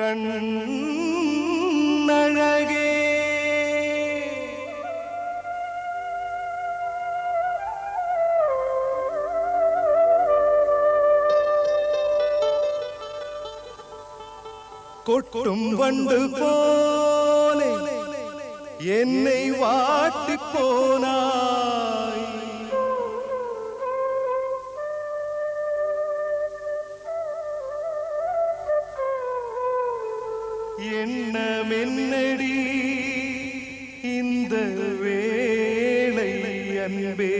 கண்ணழகே கொட்டும் வண்டு போலே என்னை வாட்டி போனாய் எண்ணமென்னடி இந்த வேளை அன்பே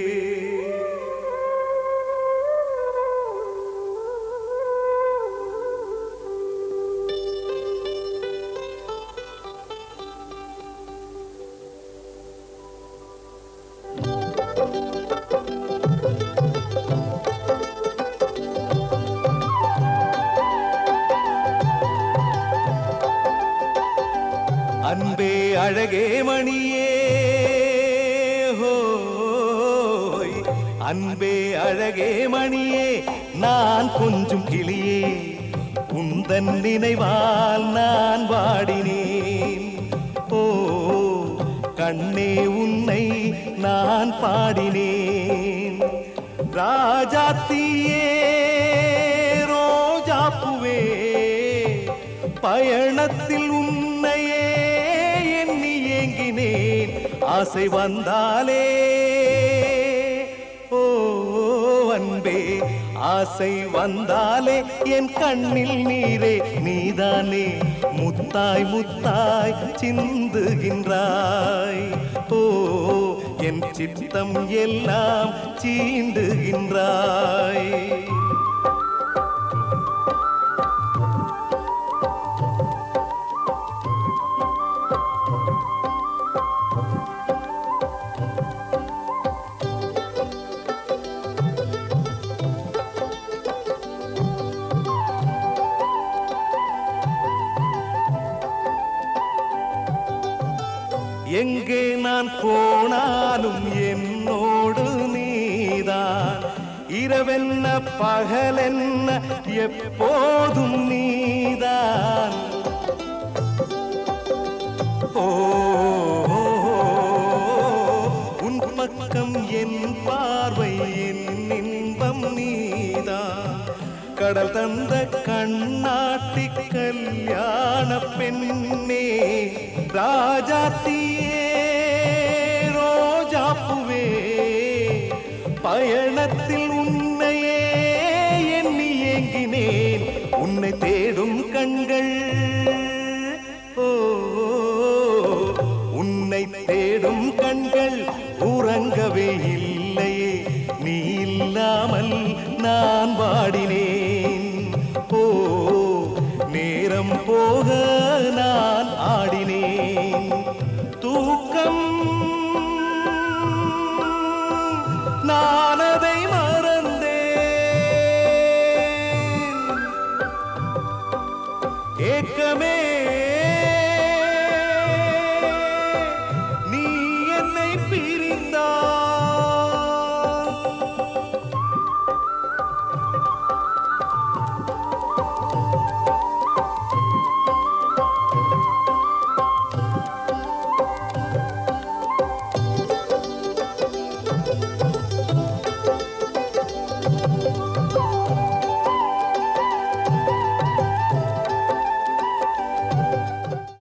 அன்பே அழகே மணியே ஹோய் அன்பே அழகே மணியே நான் கொஞ்சம் கிளியே உந்தன் நினைவால் நான் வாடினேன் ஓ கண்ணே உன்னை நான் பாடினேன் ராஜாத்தியே ரோஜாப்புவே பயணத்தில் உன்னையே எண்ணி ஏங்கினேன் ஆசை வந்தாலே ஓ அன்பே ஆசை வந்தாலே என் கண்ணில் நீரே நீதானே முத்தாய் முத்தாய் சிந்துகின்றாய் ஓ என் சித்தம் எல்லாம் சீண்டுகின்றாய் எங்கே நான் போனாலும் என்னோடு நீதான் இரவென்ன பகலென்ன எப்போதும் நீதான் ஓ உன் பக்கம் என் பார்வை என் இன்பம் நீதான் கடல் தந்த கண்ணாட்டி கல்யாண பெண்ணே ராஜாத்தியே ரோஜாப்புவே பயணத்தில் உன்